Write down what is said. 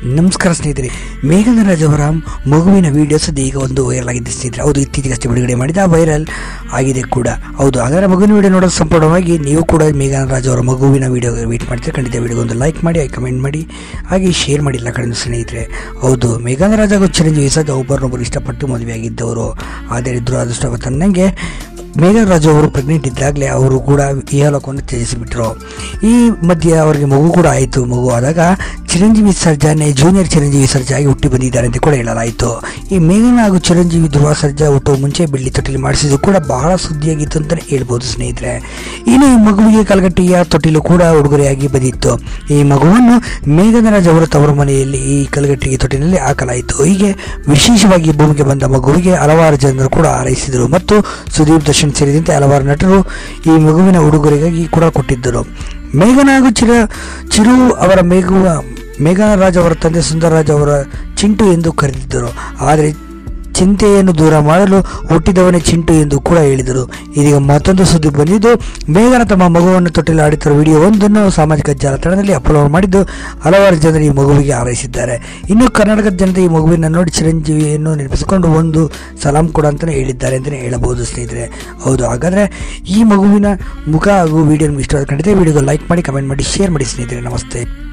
ನಮಸ್ಕಾರ ಸ್ನೇಹಿತರೆ ಮೇಘನ ರಾಜ್ ಅವರ ಮಗುವಿನ ವಿಡಿಯೋ ಸದ್ಯ ಈಗ ಒಂದು ವೈರಲ್ ಆಗಿದೆ ಸ್ನೇಹಿತರೆ ಹೌದು ಇತ್ತೀಚೆಗಷ್ಟೇ ಬಿಡುಗಡೆ ಮಾಡಿದ ವೈರಲ್ ಆಗಿದೆ ಕೂಡ ಹೌದು ಹಾಗಾದ್ರೆ ಮಗುವಿನ ವಿಡಿಯೋ ನೋಡೋದು ಸಂಪೂರ್ಣವಾಗಿ ನೀವು ಕೂಡ ಮೇಘನ ರಾಜ್ ಅವರ ಮಗುವಿನ ವಿಡಿಯೋ ವೇಟ್ ಮಾಡ್ತೀರಿ ಖಂಡಿತ ವಿಡಿಯೋ ಒಂದು ಲೈಕ್ ಮಾಡಿ ಕಮೆಂಟ್ ಮಾಡಿ ಹಾಗೆ ಶೇರ್ ಮಾಡಿ ಎಲ್ಲ ಕಡೆ ಸ್ನೇಹಿತರೆ ಹೌದು ಮೇಘನ ರಾಜ್ ಹಾಗೂ ಚಿರಂಜೀವಿ ಸಹ ಒಬ್ಬರನ್ನೊಬ್ಬರು ಇಷ್ಟಪಟ್ಟು ಮದುವೆಯಾಗಿದ್ದವರು ಆದರೆ ದುರಾದೃಷ್ಟವತನ್ನಂಗೆ ಮೇಘನ ರಾಜು ಅವರು ಪ್ರೆಗ್ನೆಂಟ್ ಇದ್ದಾಗಲೇ ಅವರು ಕೂಡ ಇಹಲೋಕವನ್ನು ತ್ಯಜಿಸಿಬಿಟ್ರು ಈ ಮಧ್ಯೆ ಅವರಿಗೆ ಮಗು ಕೂಡ ಆಯಿತು ಮಗು ಆದಾಗ ಚಿರಂಜೀವಿ ಸರ್ಜಾ ಜೂನಿಯರ್ ಚಿರಂಜೀವಿ ಸರ್ಜಾ ಆಗಿ ಹುಟ್ಟಿ ಬಂದಿದ್ದಾರೆ ಅಂತ ಕೂಡ ಹೇಳಲಾಯಿತು ಈ ಮೇಘನ ಹಾಗೂ ಚಿರಂಜೀವಿ ಧ್ರುವ ಸರ್ಜಾ ಹುಟ್ಟುವ ಮುಂಚೆ ಬೆಳ್ಳಿ ತೊಟ್ಟಿಲು ಮಾಡಿಸಿದ್ದು ಕೂಡ ಬಹಳ ಸುದ್ದಿಯಾಗಿತ್ತು ಅಂತಲೇ ಹೇಳ್ಬೋದು ಸ್ನೇಹಿತರೆ ಇನ್ನು ಈ ಮಗುವಿಗೆ ಕಲ್ಗಟ್ಟಿಯ ತೊಟ್ಟಿಲು ಕೂಡ ಉಡುಗೊರೆಯಾಗಿ ಬಂದಿತ್ತು ಈ ಮಗುವನ್ನು ಮೇಘನರಾಜ್ ಅವರ ತವರು ಮನೆಯಲ್ಲಿ ಈ ಕಲ್ಗಟ್ಟಿಗೆ ತೊಟ್ಟಿನಲ್ಲಿ ಹಾಕಲಾಯಿತು ಹೀಗೆ ವಿಶೇಷವಾಗಿ ಭೂಮಿಗೆ ಬಂದ ಮಗುವಿಗೆ ಹಲವಾರು ಜನರು ಕೂಡ ಹಾರೈಸಿದರು ಮತ್ತು ಸುದೀಪ್ ದರ್ಶನ್ ಸೇರಿದಂತೆ ಹಲವಾರು ನಟರು ಈ ಮಗುವಿನ ಉಡುಗೊರೆಗಾಗಿ ಕೂಡ ಕೊಟ್ಟಿದ್ದರು ಮೇಘನ ಹಾಗೂ ಚಿರ ಚಿರು ಅವರ ಮೇಘುವ ಮೇಘನರಾಜ್ ಅವರ ತಂದೆ ಸುಂದರರಾಜ್ ಅವರ ಚಿಂಟು ಎಂದು ಕರೆದಿದ್ದರು ಆದರೆ ಚಿಂತೆಯನ್ನು ದೂರ ಮಾಡಲು ಹುಟ್ಟಿದವನೇ ಚಿಂಟು ಎಂದು ಕೂಡ ಹೇಳಿದರು ಇದೀಗ ಮತ್ತೊಂದು ಸುದ್ದಿ ಬಂದಿದ್ದು ಮೇಘನ ತಮ್ಮ ಮಗುವನ್ನು ತೊಟ್ಟಿಲು ಆಡುತ್ತಿರುವ ವಿಡಿಯೋ ಒಂದನ್ನು ಸಾಮಾಜಿಕ ಜಾಲತಾಣದಲ್ಲಿ ಅಪ್ಲೋಡ್ ಮಾಡಿದ್ದು ಹಲವಾರು ಜನರು ಈ ಮಗುವಿಗೆ ಹಾರೈಸಿದ್ದಾರೆ ಇನ್ನು ಕರ್ನಾಟಕದ ಜನತೆ ಈ ಮಗುವಿನ ನೋಡಿ ಚಿರಂಜೀವಿಯನ್ನು ನೆನಪಿಸಿಕೊಂಡು ಒಂದು ಸಲಾಂ ಕೂಡ ಅಂತಲೇ ಹೇಳಿದ್ದಾರೆ ಅಂತಲೇ ಹೇಳಬಹುದು ಸ್ನೇಹಿತರೆ ಹೌದು ಹಾಗಾದರೆ ಈ ಮಗುವಿನ ಮುಖ ಹಾಗೂ ವಿಡಿಯೋ ನಿಮ್ಗೆ ಇಷ್ಟವಾದ ಖಂಡಿತ ವಿಡಿಯೋಗೆ ಲೈಕ್ ಮಾಡಿ ಕಮೆಂಟ್ ಮಾಡಿ ಶೇರ್ ಮಾಡಿ ಸ್ನೇಹಿತರೆ ನಮಸ್ತೆ